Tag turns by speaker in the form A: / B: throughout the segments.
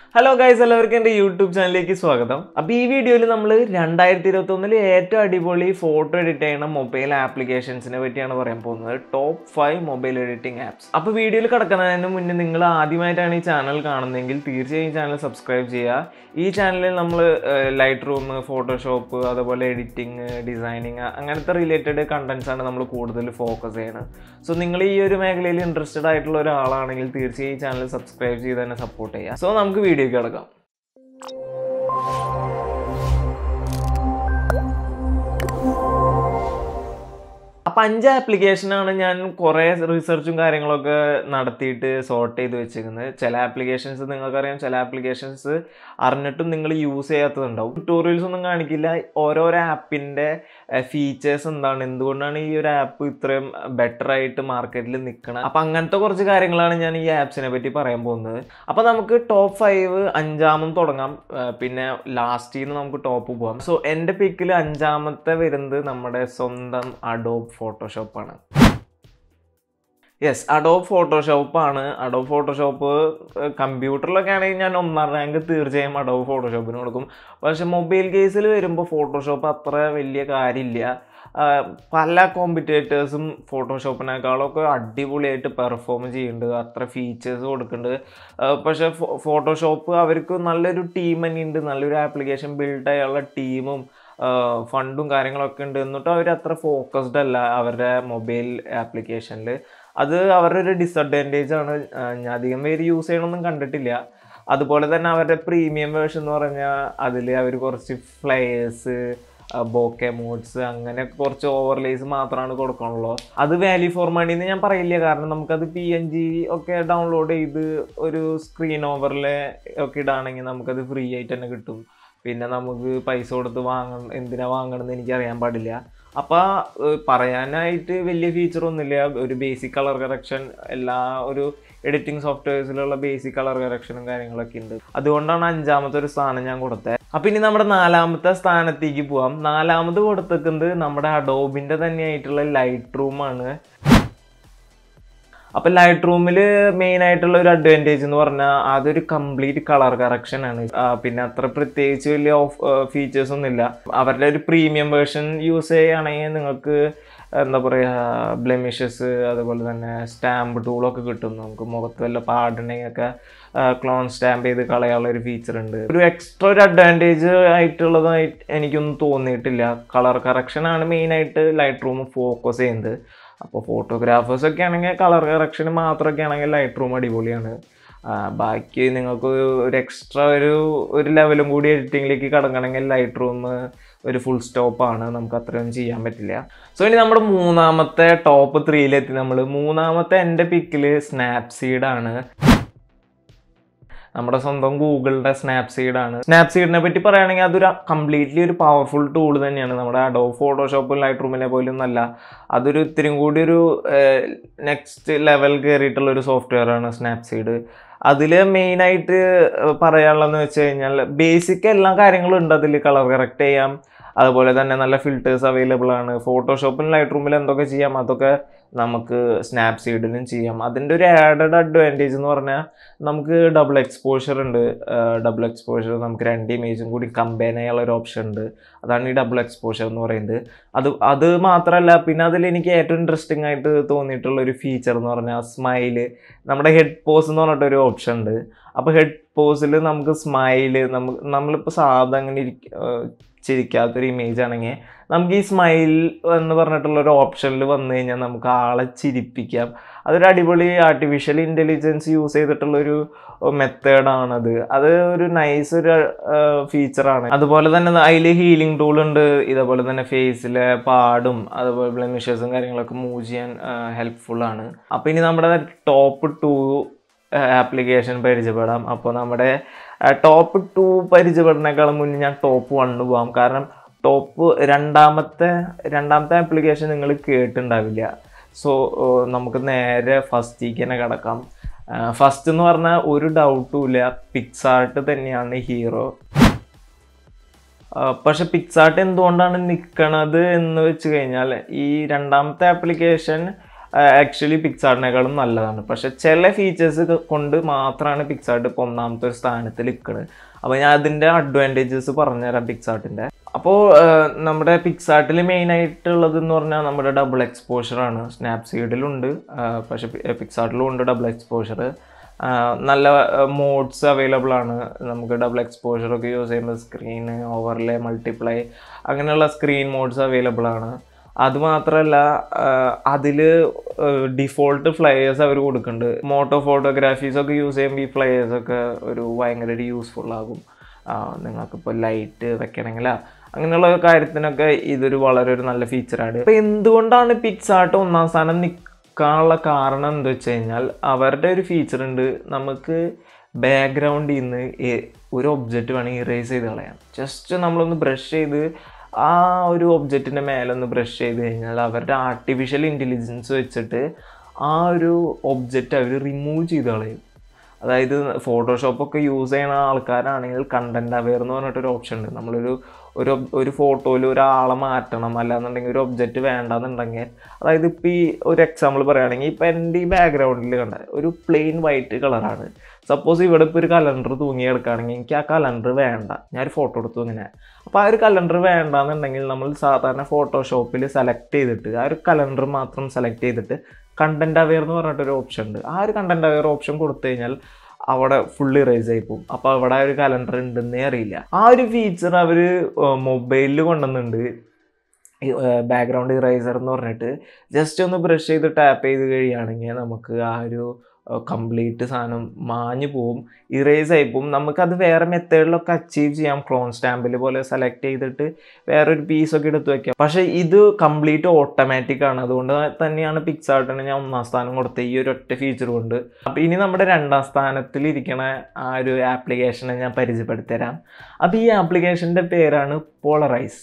A: hello guys എല്ലാവർക്കും എൻ്റെ YouTube ചാനലിലേക്ക് സ്വാഗതം അപ്പോൾ ഈ വീഡിയോയിൽ നമ്മൾ രണ്ടായിരത്തി ഇരുപത്തൊന്നിൽ ഏറ്റവും അടിപൊളി ഫോട്ടോ എഡിറ്റ് ചെയ്യുന്ന മൊബൈൽ ആപ്ലിക്കേഷൻസിനെ പറ്റിയാണ് പറയാൻ പോകുന്നത് top five mobile editing apps അപ്പോൾ വീഡിയോയിൽ കിടക്കുന്നതിന് മുന്നേ നിങ്ങൾ ആദ്യമായിട്ടാണ് ഈ ചാനൽ കാണുന്നതെങ്കിൽ തീർച്ചയായും ഈ ചാനൽ സബ്സ്ക്രൈബ് ചെയ്യുക ഈ ചാനലിൽ നമ്മൾ ലൈറ്റ് റൂം ഫോട്ടോഷോപ്പ് അതുപോലെ എഡിറ്റിംഗ് ഡിസൈനിങ് അങ്ങനത്തെ റിലേറ്റഡ് കണ്ടൻസ് ആണ് നമ്മൾ കൂടുതൽ ഫോക്കസ് ചെയ്യുന്നത് സോ നിങ്ങൾ ഈ ഒരു മേഖലയിൽ ഇൻട്രസ്റ്റഡ് ആയിട്ടുള്ള ഒരാളാണെങ്കിൽ തീർച്ചയായും ഈ ചാനൽ സബ്സ്ക്രൈബ് ചെയ്ത് തന്നെ സപ്പോർട്ട് ചെയ്യുക സോ നമുക്ക് വീഡിയോയ്ക്ക് കിടക്കാം അപ്പം അഞ്ച് ആപ്ലിക്കേഷനാണ് ഞാൻ കുറേ റിസർച്ചും കാര്യങ്ങളൊക്കെ നടത്തിയിട്ട് സോർട്ട് ചെയ്ത് വെച്ചിരിക്കുന്നത് ചില ആപ്ലിക്കേഷൻസ് നിങ്ങൾക്കറിയാം ചില ആപ്ലിക്കേഷൻസ് അറിഞ്ഞിട്ടും നിങ്ങൾ യൂസ് ചെയ്യാത്തതുണ്ടാവും ട്യൂട്ടോറിയൽസ് ഒന്നും കാണിക്കില്ല ഓരോരോ ആപ്പിൻ്റെ ഫീച്ചേഴ്സ് എന്താണ് എന്തുകൊണ്ടാണ് ഈ ഒരു ആപ്പ് ഇത്രയും ബെറ്റർ ആയിട്ട് മാർക്കറ്റിൽ നിൽക്കണം അപ്പം അങ്ങനത്തെ കുറച്ച് കാര്യങ്ങളാണ് ഞാൻ ഈ ആപ്സിനെ പറ്റി പറയാൻ പോകുന്നത് അപ്പം നമുക്ക് ടോപ്പ് ഫൈവ് അഞ്ചാമത് തുടങ്ങാം ആ, പിന്നെ ലാസ്റ്റിൽ നിന്ന് നമുക്ക് ടോപ്പ് പോകാം സോ എൻ്റെ പിക്കിൽ അഞ്ചാമത്തെ വരുന്നത് നമ്മുടെ സ്വന്തം അഡോബ് ഫോട്ടോഷോപ്പാണ് യെസ് അഡോബ് ഫോട്ടോഷോപ്പ് ആണ് അഡോബ് ഫോട്ടോഷോപ്പ് കമ്പ്യൂട്ടറിലൊക്കെ ആണെങ്കിൽ ഞാൻ ഒന്നാം റാങ്ക് തീർച്ചയായും അഡോബ് ഫോട്ടോഷോപ്പിന് കൊടുക്കും പക്ഷെ മൊബൈൽ കേസിൽ വരുമ്പോൾ ഫോട്ടോഷോപ്പ് അത്ര വലിയ കാര്യമില്ല ആ, പല കോമ്പറ്റേറ്റേഴ്സും ഫോട്ടോഷോപ്പിനേക്കാളൊക്കെ അടിപൊളിയായിട്ട് പെർഫോം ചെയ്യുന്നുണ്ട് അത്ര ഫീച്ചേഴ്സ് കൊടുക്കുന്നുണ്ട് ആ, പക്ഷെ ഫോട്ടോഷോപ്പ് അവർക്ക് നല്ലൊരു ടീം തന്നെയുണ്ട് നല്ലൊരു ആപ്ലിക്കേഷൻ ബിൽഡ് ചെയ്യാനുള്ള ടീമും ഫണ്ടും കാര്യങ്ങളൊക്കെ ഉണ്ട് എന്നിട്ടും അവർ അത്ര ഫോക്കസ്ഡ് അല്ല അവരുടെ മൊബൈൽ ആപ്ലിക്കേഷനിൽ അത് അവരുടെ ഒരു ഡിസഡ്വാൻറ്റേജ് ആണ് ആ, ഞാൻ അധികം പേര് യൂസ് ചെയ്യണമെന്നും കണ്ടിട്ടില്ല അതുപോലെ തന്നെ അവരുടെ പ്രീമിയം വേർഷൻ എന്ന് പറഞ്ഞാൽ അതിൽ അവർ കുറച്ച് ഫ്ലയേഴ്സ് ബോക്കെ മോഡ്സ് അങ്ങനെ കുറച്ച് ഓവർലേസ് മാത്രമാണ് കൊടുക്കണുള്ളൂ അത് വാല്യൂ ഫോർ മണി എന്ന് ഞാൻ പറയില്ല കാരണം നമുക്കത് പി എൻ ജി ഒക്കെ ഡൗൺലോഡ് ചെയ്ത് ഒരു സ്ക്രീൻ ഓവറിൽ ഒക്കെ ഇടാണെങ്കിൽ നമുക്കത് ഫ്രീ ആയിട്ട് തന്നെ കിട്ടും പിന്നെ നമുക്ക് പൈസ കൊടുത്ത് വാങ്ങണം എന്തിനാ വാങ്ങണമെന്ന് എനിക്ക് അറിയാൻ പാടില്ല അപ്പോൾ പറയാനായിട്ട് വലിയ ഫീച്ചർ ഒന്നുമില്ല ഒരു ബേസിക് കളർ കറക്ഷൻ എല്ലാ ഒരു എഡിറ്റിംഗ് സോഫ്റ്റ്വെയർസിലുള്ള ബേസിക് കളർ കറക്ഷനും കാര്യങ്ങളൊക്കെ ഉണ്ട് അതുകൊണ്ടാണ് അഞ്ചാമത്തെ ഒരു സ്ഥാനം ഞാൻ കൊടുത്തത് അപ്പം ഇനി നമ്മുടെ നാലാമത്തെ സ്ഥാനത്തേക്ക് പോവാം നാലാമത് കൊടുത്തേക്കുന്നത് നമ്മുടെ അഡോബിൻ്റെ തന്നെയായിട്ടുള്ള ലൈറ്റ് റൂമാണ് അപ്പം ലൈറ്റ് റൂമിൽ മെയിൻ ആയിട്ടുള്ള ഒരു അഡ്വാൻറ്റേജ് എന്ന് പറഞ്ഞാൽ അതൊരു കംപ്ലീറ്റ് കളർ കറക്ഷൻ ആണ് ആ, പിന്നെ അത്ര പ്രത്യേകിച്ച് വലിയ ഓഫ് ഫീച്ചേഴ്സ് ഒന്നുമില്ല അവരുടെ ഒരു പ്രീമിയം വേർഷൻ യൂസ് ചെയ്യുകയാണെങ്കിൽ നിങ്ങൾക്ക് എന്താ പറയുക ബ്ലെമിഷസ് അതുപോലെ തന്നെ സ്റ്റാമ്പ് ടൂളൊക്കെ കിട്ടും നമുക്ക് മുഖത്ത് വല്ല പാടുണ്ടെങ്കിൽ ഒക്കെ ക്ലോൺ സ്റ്റാമ്പ് ചെയ്ത് കളയാനുള്ള ഒരു ഫീച്ചർ ഉണ്ട് ഒരു എക്സ്ട്രാ ഒരു അഡ്വാൻറ്റേജ് ആയിട്ടുള്ളതായിട്ട് എനിക്കൊന്നും തോന്നിയിട്ടില്ല കളർ കറക്ഷനാണ് മെയിനായിട്ട് ലൈറ്റ് റൂം ഫോക്കസ് ചെയ്യുന്നത് അപ്പോൾ ഫോട്ടോഗ്രാഫേഴ്സ് ഒക്കെ ആണെങ്കിൽ കളർ കറക്ഷന് മാത്രമൊക്കെ ആണെങ്കിൽ ലൈറ്റ് റൂം അടിപൊളിയാണ് ആ, ബാക്കി നിങ്ങൾക്ക് ഒരു എക്സ്ട്രാ ഒരു ഒരു ലെവലും കൂടി എഡിറ്റിങ്ങിലേക്ക് കടങ്ങണമെങ്കിൽ ലൈറ്റ് റൂം ഒരു ഫുൾ സ്റ്റോപ്പാണ് നമുക്ക് അത്രയൊന്നും ചെയ്യാൻ പറ്റില്ല സോ ഇനി നമ്മുടെ മൂന്നാമത്തെ ടോപ്പ് ത്രീയിലെത്തി നമ്മൾ മൂന്നാമത്തെ എൻ്റെ പിക്കിൽ സ്നാപ്സീഡാണ് നമ്മുടെ സ്വന്തം ഗൂഗിളിന്റെ സ്നാപ്സീഡാണ് സ്നാപ്സീഡിനെ പറ്റി പറയുകയാണെങ്കിൽ അതൊരു കംപ്ലീറ്റ്ലി ഒരു പവർഫുൾ ടൂൾ തന്നെയാണ് നമ്മുടെ അഡോ ഫോട്ടോഷോപ്പും ലൈറ്റ് റൂമിനെ പോലും നല്ല അതൊരു ഇത്തിരി കൂടി ഒരു നെക്സ്റ്റ് ലെവൽ കയറിയിട്ടുള്ള ഒരു സോഫ്റ്റ്വെയർ ആണ് സ്നാപ്സീഡ് അതിൽ മെയിനായിട്ട് പറയാനുള്ളതെന്ന് വെച്ച് കഴിഞ്ഞാൽ ബേസിക് എല്ലാ കാര്യങ്ങളും ഉണ്ട് അതിൽ കളർ കറക്റ്റ് ചെയ്യാം അതുപോലെ തന്നെ നല്ല ഫിൽറ്റേഴ്സ് അവൈലബിൾ ആണ് ഫോട്ടോഷോപ്പിലും ലൈറ്റ് റൂമിൽ എന്തൊക്കെ ചെയ്യാം അതൊക്കെ നമുക്ക് സ്നാപ്സീഡിലും ചെയ്യാം അതിൻ്റെ ഒരു ആഡഡ് അഡ്വാൻറ്റേജ് എന്ന് പറഞ്ഞാൽ നമുക്ക് ഡബിൾ എക്സ്പോഷർ ഉണ്ട് ഡബിൾ എക്സ്പോഷർ നമുക്ക് രണ്ട് ഇമേജും കൂടി കമ്പൈൻ ചെയ്യാനുള്ള ഒരു ഓപ്ഷൻ ഉണ്ട് അതാണ് ഈ ഡബിൾ എക്സ്പോഷർ എന്ന് പറയുന്നത് അത് അത് മാത്രമല്ല പിന്നെ അതിൽ എനിക്ക് ഏറ്റവും ഇൻട്രസ്റ്റിംഗ് ആയിട്ട് തോന്നിയിട്ടുള്ള ഒരു ഫീച്ചർ എന്ന് പറഞ്ഞാൽ സ്മൈല് നമ്മുടെ ഹെഡ് പോസ് എന്ന് പറഞ്ഞിട്ടൊരു ഓപ്ഷൻ ഉണ്ട് അപ്പോൾ ഹെഡ് പോസിൽ നമുക്ക് സ്മൈല് നമുക്ക് നമ്മളിപ്പോൾ സാധാ അങ്ങനെ ഇരിക്ക ഏഹ് ചിരിക്കാത്തൊരു ഇമേജ് ആണെങ്കിൽ നമുക്ക് ഈ സ്മൈൽ എന്ന് പറഞ്ഞിട്ടുള്ള ഒരു ഓപ്ഷനിൽ വന്നു കഴിഞ്ഞാൽ നമുക്ക് ആളെ ചിരിപ്പിക്കാം അതൊരു അടിപൊളി ആർട്ടിഫിഷ്യൽ ഇൻ്റലിജൻസ് യൂസ് ചെയ്തിട്ടുള്ളൊരു മെത്തേഡാണത് അത് ഒരു നൈസ് ഒരു ഫീച്ചറാണ് അതുപോലെ തന്നെ അതിൽ ഹീലിംഗ് ടൂൾ ഉണ്ട് ഇതേപോലെ തന്നെ ഫേസിലെ പാടും അതുപോലെ ബ്ലെമിഷേഴ്സും കാര്യങ്ങളൊക്കെ മൂവ് ചെയ്യാൻ ഹെൽപ്ഫുൾ ആണ് അപ്പോൾ ഇനി നമ്മുടെ ടോപ്പ് ടു ആപ്ലിക്കേഷൻ പരിചയപ്പെടാം അപ്പോൾ നമ്മുടെ ടോപ്പ് ടു പരിചയപ്പെടുന്നേക്കാളും മുന്നേ ഞാൻ ടോപ്പ് വണ്ണ് പോകാം കാരണം ടോപ്പ് രണ്ടാമത്തെ രണ്ടാമത്തെ ആപ്ലിക്കേഷൻ നിങ്ങൾ കേട്ടിട്ടുണ്ടാവില്ല സോ നമുക്ക് നേരെ ഫസ്റ്റിലേക്ക് തന്നെ കിടക്കാം ഫസ്റ്റ് എന്ന് പറഞ്ഞാൽ ഒരു ഡൗട്ടും ഇല്ല പിക്സാർട്ട് തന്നെയാണ് ഹീറോ പക്ഷെ പിക്സാർട്ട് എന്തുകൊണ്ടാണ് നിൽക്കണത് എന്ന് വെച്ച് കഴിഞ്ഞാൽ ഈ രണ്ടാമത്തെ ആപ്ലിക്കേഷൻ ആക്ച്വലി പിക്സാർട്ടിനേക്കാളും നല്ലതാണ് പക്ഷെ ചില ഫീച്ചേഴ്സ് കൊണ്ട് മാത്രമാണ് പിക്സാർട്ട് ഇപ്പോൾ ഒന്നാമത്തെ ഒരു സ്ഥാനത്ത് നിൽക്കുന്നത് അപ്പോൾ ഞാൻ അതിൻ്റെ അഡ്വാൻറ്റേജസ് പറഞ്ഞുതരാം പിക്സാർട്ടിൻ്റെ അപ്പോൾ നമ്മുടെ പിക്സാർട്ടിൽ മെയിൻ ആയിട്ടുള്ളത് എന്ന് പറഞ്ഞാൽ നമ്മുടെ ഡബിൾ എക്സ്പോഷറാണ് സ്നാപ്സീഡിലുണ്ട് പക്ഷെ പിക്സാർട്ടിലും ഉണ്ട് ഡബിൾ എക്സ്പോഷർ നല്ല മോഡ്സ് അവൈലബിൾ ആണ് നമുക്ക് ഡബിൾ എക്സ്പോഷർ ഒക്കെ യൂസ് ചെയ്യുമ്പോൾ സ്ക്രീൻ ഓവർലേ മൾട്ടിപ്ലൈ അങ്ങനെയുള്ള സ്ക്രീൻ മോഡ്സ് അവൈലബിൾ ആണ് അതുമാത്രമല്ല അതിൽ ഡിഫോൾട്ട് ഫ്ലയേഴ്സ് അവർ കൊടുക്കുന്നുണ്ട് മോട്ടോ ഫോട്ടോഗ്രാഫീസ് ഒക്കെ യൂസ് ചെയ്യുമ്പോൾ ഈ ഫ്ലയേഴ്സ് ഒക്കെ ഒരു ഭയങ്കര യൂസ്ഫുൾ ആകും നിങ്ങൾക്കിപ്പോൾ ലൈറ്റ് വെക്കണമെങ്കിലാ അങ്ങനെയുള്ള കാര്യത്തിനൊക്കെ ഇതൊരു വളരെ ഒരു നല്ല ഫീച്ചറാണ് ഇപ്പം എന്തുകൊണ്ടാണ് പിക്സാർട്ട് ഒന്നാം സ്ഥാനം നിൽക്കാനുള്ള കാരണം എന്താ വെച്ച് കഴിഞ്ഞാൽ അവരുടെ ഒരു ഫീച്ചർ ഉണ്ട് നമുക്ക് ബാക്ക്ഗ്രൗണ്ടിൽ നിന്ന് ഒരു ഒബ്ജക്റ്റ് വേണമെങ്കിൽ ഇറേസ് ചെയ്ത് കളയാം ജസ്റ്റ് നമ്മളൊന്ന് ബ്രഷ് ചെയ്ത് ആ ഒരു ഒബ്ജക്റ്റിൻ്റെ മേലെ ഒന്ന് ബ്രഷ് ചെയ്ത് കഴിഞ്ഞാൽ അവരുടെ ആർട്ടിഫിഷ്യൽ ഇൻ്റലിജൻസ് വെച്ചിട്ട് ആ ഒരു ഒബ്ജക്റ്റ് അവർ റിമൂവ് ചെയ്ത് കളയും അതായത് ഫോട്ടോഷോപ്പൊക്കെ യൂസ് ചെയ്യുന്ന ആൾക്കാരാണെങ്കിൽ കണ്ടൻറ് അവെയർ എന്ന് പറഞ്ഞിട്ടൊരു ഓപ്ഷൻ ഉണ്ട് നമ്മളൊരു ഒരു ഒരു ഫോട്ടോയിൽ ഒരാളെ മാറ്റണം അല്ലാന്നുണ്ടെങ്കിൽ ഒരു ഒബ്ജക്റ്റ് വേണ്ടാന്നുണ്ടെങ്കിൽ അതായത് ഇപ്പോൾ ഈ ഒരു എക്സാമ്പിൾ പറയുകയാണെങ്കിൽ ഇപ്പം എൻ്റെ ഈ ബാക്ക്ഗ്രൗണ്ടിൽ കണ്ട ഒരു പ്ലെയിൻ വൈറ്റ് കളറാണ് സപ്പോസ് ഇവിടെ ഇപ്പോൾ ഒരു കലണ്ടർ തൂങ്ങി കിടക്കുകയാണെങ്കിൽ എനിക്ക് ആ കലണ്ടർ വേണ്ട ഞാൻ ഒരു ഫോട്ടോ എടുത്തു ഇങ്ങനെ അപ്പോൾ ആ ഒരു കലണ്ടർ വേണ്ടാന്നുണ്ടെങ്കിൽ നമ്മൾ സാധാരണ ഫോട്ടോഷോപ്പിൽ സെലക്ട് ചെയ്തിട്ട് ആ ഒരു കലണ്ടർ മാത്രം സെലക്ട് ചെയ്തിട്ട് കണ്ടൻറ് അവെയർ എന്ന് പറഞ്ഞിട്ടൊരു ഓപ്ഷൻ ഉണ്ട് ആ ഒരു കണ്ടൻറ് അവെയർ ഓപ്ഷൻ കൊടുത്തു കഴിഞ്ഞാൽ അവിടെ ഫുള്ള് ഇറേസ് ആയി പോകും അപ്പോൾ അവിടെ ഒരു കലണ്ടർ ഉണ്ടെന്നേ അറിയില്ല ആ ഒരു ഫീച്ചർ അവർ മൊബൈലിൽ കൊണ്ടുവന്നിട്ടുണ്ട് ബാക്ക്ഗ്രൗണ്ട് ഇറേസർ എന്ന് പറഞ്ഞിട്ട് ജസ്റ്റ് ഒന്ന് ബ്രഷ് ചെയ്ത് ടാപ്പ് ചെയ്ത് കഴിയുകയാണെങ്കിൽ നമുക്ക് ആ ഒരു കംപ്ലീറ്റ് സാധനം മാഞ്ഞു പോവും ഇറേസ് ആയി പോവും നമുക്കത് വേറെ മെത്തേഡിലൊക്കെ അച്ചീവ് ചെയ്യാം ക്ലോൺ സ്റ്റാമ്പിൽ പോലെ സെലക്ട് ചെയ്തിട്ട് വേറൊരു പീസൊക്കെ എടുത്ത് വെക്കാം പക്ഷേ ഇത് കംപ്ലീറ്റ് ഓട്ടോമാറ്റിക് ആണ് അതുകൊണ്ട് തന്നെയാണ് പിക്സാർട്ടിന് ഞാൻ ഒന്നാം സ്ഥാനം കൊടുത്തത് ഈ ഒരു ഒറ്റ ഫീച്ചർ കൊണ്ട് അപ്പോൾ ഇനി നമ്മുടെ രണ്ടാം സ്ഥാനത്തിൽ ഇരിക്കണ ആ ഒരു ആപ്ലിക്കേഷനെ ഞാൻ പരിചയപ്പെടുത്തി തരാം അപ്പോൾ ഈ ആപ്ലിക്കേഷൻ്റെ പേരാണ് പോളറൈസ്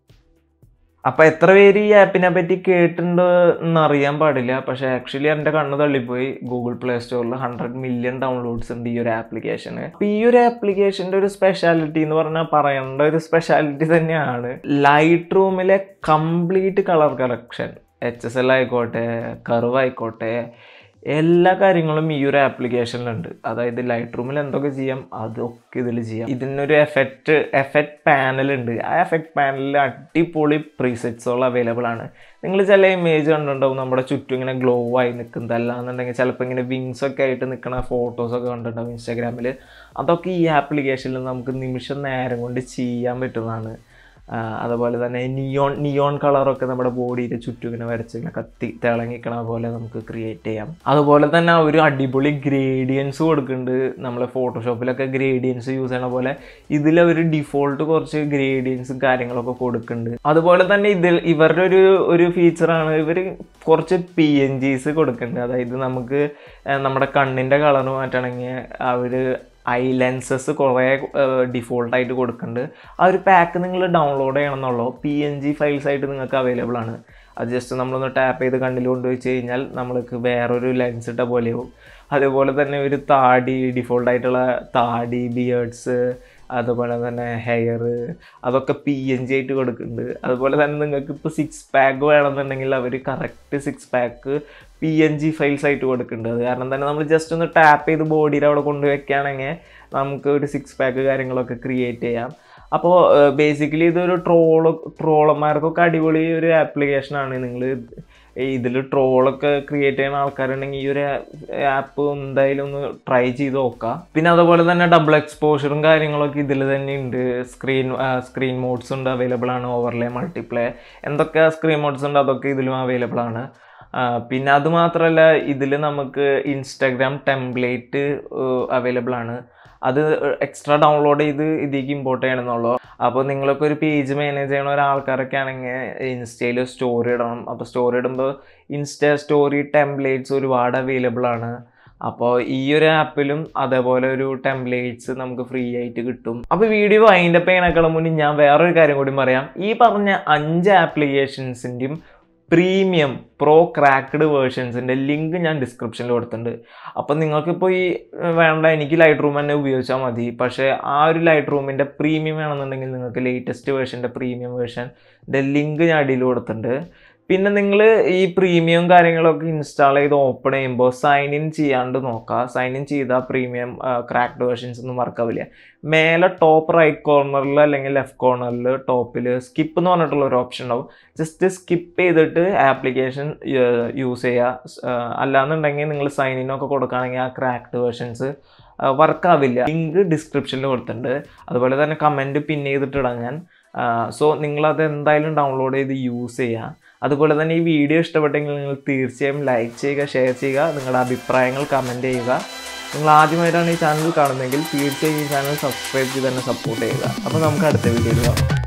A: അപ്പോൾ എത്ര പേര് ഈ ആപ്പിനെ പറ്റി കേട്ടിട്ടുണ്ട് എന്ന് അറിയാൻ പാടില്ല പക്ഷേ ആക്ച്വലി എൻ്റെ കണ്ണ് തള്ളിപ്പോയി ഗൂഗിൾ പ്ലേ സ്റ്റോറിൽ ഹൺഡ്രഡ് മില്യൺ ഡൗൺലോഡ്സ് ഉണ്ട് ഈ ഒരു ആപ്ലിക്കേഷന് അപ്പോൾ ഈ ഒരു ആപ്ലിക്കേഷൻ്റെ ഒരു സ്പെഷ്യാലിറ്റി എന്ന് പറഞ്ഞാൽ പറയേണ്ട ഒരു സ്പെഷ്യാലിറ്റി തന്നെയാണ് ലൈറ്റ് റൂമിലെ complete colour collection H S L ആയിക്കോട്ടെ കർവ് ആയിക്കോട്ടെ എല്ലാ കാര്യങ്ങളും ഈ ഒരു ആപ്ലിക്കേഷനിലുണ്ട് അതായത് ലൈറ്റ് റൂമിൽ എന്തൊക്കെ ചെയ്യാം അതൊക്കെ ഇതിൽ ചെയ്യാം ഇതിനൊരു എഫക്റ്റ് എഫക്റ്റ് പാനൽ ഉണ്ട് ആ എഫക്റ്റ് പാനലിൽ അടിപൊളി പ്രീസെറ്റ്സുകൾ അവൈലബിൾ ആണ് നിങ്ങൾ ചില ഇമേജ് കണ്ടിട്ടുണ്ടാവും നമ്മുടെ ചുറ്റും ഇങ്ങനെ ഗ്ലോ ആയി നിൽക്കുന്നത് അല്ലാന്നുണ്ടെങ്കിൽ ചിലപ്പോൾ ഇങ്ങനെ വിങ്സ് ഒക്കെ ആയിട്ട് നിൽക്കുന്ന ഫോട്ടോസൊക്കെ കണ്ടിട്ടുണ്ടാവും ഇൻസ്റ്റാഗ്രാമിൽ അതൊക്കെ ഈ ആപ്ലിക്കേഷനിൽ നമുക്ക് നിമിഷം നേരം കൊണ്ട് ചെയ്യാൻ പറ്റുന്നതാണ് അതുപോലെ തന്നെ നിയോൺ നിയോൺ കളറൊക്കെ നമ്മുടെ ബോഡിയിൽ ചുറ്റും ഇങ്ങനെ വരച്ച് ഇങ്ങനെ കത്തി തിളങ്ങിക്കണ പോലെ നമുക്ക് ക്രിയേറ്റ് ചെയ്യാം അതുപോലെ തന്നെ ഒരു അടിപൊളി ഗ്രേഡിയൻസ് കൊടുക്കുന്നുണ്ട് നമ്മൾ ഫോട്ടോഷോപ്പിലൊക്കെ ഗ്രേഡിയൻസ് യൂസ് ചെയ്യണ പോലെ ഇതിൽ ഒരു ഡിഫോൾട്ട് കുറച്ച് ഗ്രേഡിയൻസും കാര്യങ്ങളൊക്കെ കൊടുക്കുന്നുണ്ട് അതുപോലെ തന്നെ ഇതിൽ ഇവരുടെ ഒരു ഒരു ഫീച്ചറാണ് ഇവർ കുറച്ച് പി എൻ ജിസ് കൊടുക്കുന്നുണ്ട് അതായത് നമുക്ക് നമ്മുടെ കണ്ണിൻ്റെ കളർ മാറ്റണമെങ്കിൽ അവർ ഐ ലെൻസസ് കുറേ ഡിഫോൾട്ടായിട്ട് കൊടുക്കുന്നുണ്ട് ആ ഒരു പാക്ക് നിങ്ങൾ ഡൗൺലോഡ് ചെയ്യണം എന്നുള്ളൂ പി എൻ ജി ഫയൽസ് ആയിട്ട് നിങ്ങൾക്ക് അവൈലബിൾ ആണ് അത് ജസ്റ്റ് നമ്മളൊന്ന് ടാപ്പ് ചെയ്ത് കണ്ണിൽ കൊണ്ടുവച്ച് കഴിഞ്ഞാൽ നമ്മൾക്ക് വേറൊരു ലെൻസ് ഇട്ട പോലെയാവും അതുപോലെ തന്നെ ഒരു താടി ഡിഫോൾട്ടായിട്ടുള്ള താടി ബിയേർഡ്സ് അതുപോലെ തന്നെ ഹെയർ അതൊക്കെ പി എൻ ജി ആയിട്ട് കൊടുക്കുന്നുണ്ട് അതുപോലെ തന്നെ നിങ്ങൾക്ക് ഇപ്പോൾ സിക്സ് പാക്ക് വേണമെന്നുണ്ടെങ്കിൽ അവർ correct six pack P N G files ആയിട്ട് കൊടുക്കുന്നുണ്ട് അത് കാരണം തന്നെ നമ്മൾ ജസ്റ്റ് ഒന്ന് ടാപ്പ് ചെയ്ത് ബോഡിയിൽ അവിടെ കൊണ്ടുവയ്ക്കുകയാണെങ്കിൽ നമുക്ക് ഒരു സിക്സ് പാക്ക് കാര്യങ്ങളൊക്കെ ക്രിയേറ്റ് ചെയ്യാം അപ്പോൾ ബേസിക്കലി ഇതൊരു ട്രോള് ട്രോളന്മാർക്കൊക്കെ അടിപൊളി ഒരു ആപ്ലിക്കേഷനാണ് നിങ്ങൾ ഇതിൽ ട്രോളൊക്കെ ക്രിയേറ്റ് ചെയ്യുന്ന ആൾക്കാരുണ്ടെങ്കിൽ ഈ ഒരു ആപ്പ് എന്തായാലും ഒന്ന് ട്രൈ ചെയ്ത് നോക്കാം പിന്നെ അതുപോലെ തന്നെ ഡബിൾ എക്സ്പോഷറും കാര്യങ്ങളൊക്കെ ഇതിൽ തന്നെ ഉണ്ട് സ്ക്രീൻ സ്ക്രീൻ മോഡ്സ് ഉണ്ട് അവൈലബിൾ ആണ് ഓവർലേ മൾട്ടിപ്ലേ എന്തൊക്കെ സ്ക്രീൻ മോഡ്സ് ഉണ്ട് അതൊക്കെ ഇതിലും അവൈലബിൾ ആണ് പിന്നെ അത് മാത്രമല്ല ഇതിൽ നമുക്ക് ഇൻസ്റ്റാഗ്രാം ടെംപ്ലേറ്റ് അവൈലബിൾ ആണ് അത് എക്സ്ട്രാ ഡൗൺലോഡ് ചെയ്ത് ഇതിലേക്ക് ഇമ്പോർട്ട് ചെയ്യണമെന്നുള്ളൂ അപ്പോൾ നിങ്ങളൊക്കെ ഒരു പേജ് മാനേജ് ചെയ്യണ ഒരാൾക്കാരൊക്കെ ആണെങ്കിൽ ഇൻസ്റ്റയിൽ സ്റ്റോറി ഇടണം അപ്പോൾ സ്റ്റോറി ഇടുമ്പോൾ ഇൻസ്റ്റ സ്റ്റോറി ടെംപ്ലേറ്റ്സ് ഒരുപാട് അവൈലബിൾ ആണ് അപ്പോൾ ഈ ഒരു ആപ്പിലും അതേപോലെ ഒരു ടെംപ്ലേറ്റ്സ് നമുക്ക് ഫ്രീ ആയിട്ട് കിട്ടും അപ്പോൾ വീഡിയോ അതിൻ്റെ പേനേക്കാളും മുന്നേ ഞാൻ വേറൊരു കാര്യം കൂടി പറയാം ഈ പറഞ്ഞ അഞ്ച് ആപ്ലിക്കേഷൻസിൻ്റെയും പ്രീമിയം പ്രോ ക്രാക്ക്ഡ് വേർഷൻസിൻ്റെ ലിങ്ക് ഞാൻ ഡിസ്ക്രിപ്ഷനിൽ കൊടുത്തിട്ടുണ്ട് അപ്പം നിങ്ങൾക്കിപ്പോൾ ഈ വേണ്ട എനിക്ക് ലൈറ്റ് റൂം തന്നെ ഉപയോഗിച്ചാൽ മതി പക്ഷേ ആ ഒരു ലൈറ്റ് റൂമിൻ്റെ പ്രീമിയം വേണമെന്നുണ്ടെങ്കിൽ നിങ്ങൾക്ക് ലേറ്റസ്റ്റ് വേർഷൻ്റെ പ്രീമിയം വേർഷൻ്റെ ലിങ്ക് ഞാൻ അടിയിൽ കൊടുത്തിട്ടുണ്ട് പിന്നെ നിങ്ങൾ ഈ പ്രീമിയം കാര്യങ്ങളൊക്കെ ഇൻസ്റ്റാൾ ചെയ്ത് ഓപ്പൺ ചെയ്യുമ്പോൾ സൈൻ ഇൻ ചെയ്യാണ്ട് നോക്കുക സൈൻ ഇൻ ചെയ്താൽ പ്രീമിയം ക്രാക്ഡ് വേർഷൻസ് ഒന്നും വർക്കാവില്ല മേലെ ടോപ്പ് റൈറ്റ് കോർണറിൽ അല്ലെങ്കിൽ ലെഫ്റ്റ് കോർണറിൽ ടോപ്പിൽ സ്കിപ്പ് എന്ന് പറഞ്ഞിട്ടുള്ള ഒരു ഓപ്ഷൻ ഉണ്ടാവും ജസ്റ്റ് സ്കിപ്പ് ചെയ്തിട്ട് ആപ്ലിക്കേഷൻ യൂസ് ചെയ്യുക അല്ലാന്നുണ്ടെങ്കിൽ നിങ്ങൾ സൈൻ ഇൻ ഒക്കെ കൊടുക്കുകയാണെങ്കിൽ ആ ക്രാക്ഡ് വേർഷൻസ് വർക്കാവില്ല ലിങ്ക് ഡിസ്ക്രിപ്ഷനിൽ കൊടുത്തിട്ടുണ്ട് അതുപോലെ തന്നെ കമൻറ്റ് പിൻ ചെയ്തിട്ടിടാം ഞാൻ സോ നിങ്ങളത് എന്തായാലും ഡൗൺലോഡ് ചെയ്ത് യൂസ് ചെയ്യുക അതുപോലെ തന്നെ ഈ വീഡിയോ ഇഷ്ടപ്പെട്ടെങ്കിൽ നിങ്ങൾ തീർച്ചയായും ലൈക്ക് ചെയ്യുക ഷെയർ ചെയ്യുക നിങ്ങളുടെ അഭിപ്രായങ്ങൾ കമൻറ്റ് ചെയ്യുക നിങ്ങൾ ആദ്യമായിട്ടാണ് ഈ ചാനൽ കാണുന്നതെങ്കിൽ തീർച്ചയായും ഈ ചാനൽ സബ്സ്ക്രൈബ് ചെയ്ത് തന്നെ സപ്പോർട്ട് ചെയ്യുക അപ്പോൾ നമുക്ക് അടുത്ത വീഡിയോയിൽ കാണാം